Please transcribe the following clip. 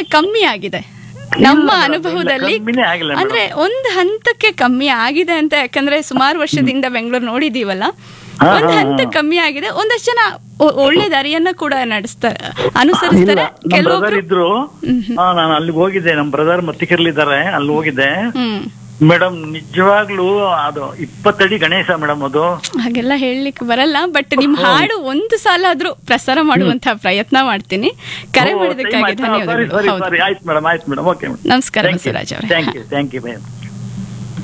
ಕಮ್ಮಿ ಆಗಿದೆ ನಮ್ಮ ಇಲ್ಲ, ಅನುಭವದಲ್ಲಿ ಇಲ್ಲ, ಕಮ್ಮಿನೇ ಆಗಿಲ್ಲ ಮೇಡಮ್. ಅಂದ್ರೆ ಒಂದು ಹಂತಕ್ಕೆ ಕಮ್ಮಿ ಆಗಿದೆ ಅಂತ ಯಾಕಂದ್ರೆ ಸುಮಾರು ವರ್ಷದಿಂದ ಬೆಂಗಳೂರು ನೋಡಿದೀವಲ್ಲ ಹಾ, ಒಂದು ಹಾ, ಹಂತ ಹಾ. ಕಮ್ಮಿ ಆಗಿದೆ ಒಂದಷ್ಟು ಜನ ಒ- ಒಳ್ಳೆ ದಾರಿಯನ್ನ ಕೂಡ ನಡೆಸ್ತಾರೆ ಅನುಸರಿಸ್ತಾರೆ ಇಲ್ಲ ನಮ್ಮ ಬ್ರದರ್ ಕೆಲವೊಬ್ರು ಇದ್ರು ಹಾ ನಾನು ಅಲ್ಲಿಗೆ ಹೋಗಿದ್ದೆ ನಮ್ಮ ಬ್ರದರ್ ಮತ್ತಿಕರ್ಲಿದ್ದಾರೆ ಅಲ್ಲಿ ಹೋಗಿದ್ದೆ ಹ್ಮ್ ಮೇಡಮ್ ನಿಜವಾಗ್ಲೂ ಅದು ಇಪ್ಪತ್ತಡಿ ಗಣೇಶ ಮೇಡಮ್ ಅದು ಹಾಗೆಲ್ಲ ಹೇಳಲಿಕ್ಕೆ ಬರಲ್ಲ ಬಟ್ ನಿಮ್ ಹಾಡು ಒಂದು ಸಾಲ ಆದ್ರೂ ಪ್ರಸಾರ ಮಾಡುವಂತಹ ಪ್ರಯತ್ನ ಮಾಡ್ತೀನಿ ಕರೆ ಮಾಡಿದಕ್ಕಾಗಿ ಸಾರಿ ಧನ್ಯವಾದಗಳು ಸಾರಿ ಹೌದು ಸಾರಿ ಆಯ್ತು ಮೇಡಮ್ ಆಯ್ತು ಮೇಡಮ್ ಓಕೆ ಮೇಡಮ್ ನಮಸ್ಕಾರ ಬಸವರಾಜ್ ಅವರೇ thank you thank you madam